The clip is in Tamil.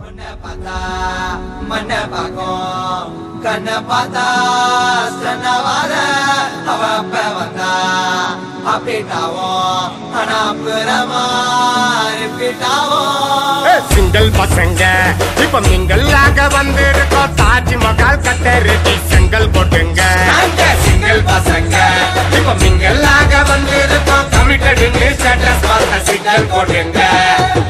உன்னை பார்த்தா மண்ணை பார்க்கும் கண்ணை பார்த்தா சன்னவாத அவ அப்ப வந்தா அப்டேட் ஆகும் ஆனா அப்புறமா ரிப்பீட் ஆகும் சிங்கிள் பசங்க இப்ப மிங்கல்லாக வந்திருக்கோம் தாஜ்மஹால் கட்டருட்டி செங்கல் போட்டுங்க நாங்க சிங்கிள் பசங்க இப்ப மிங்கல்லாக வந்திருக்கோம் கமிட்டடுன்னு ஸ்டேட்டஸ் பார்த்த சிங்கல் போட்டுங்க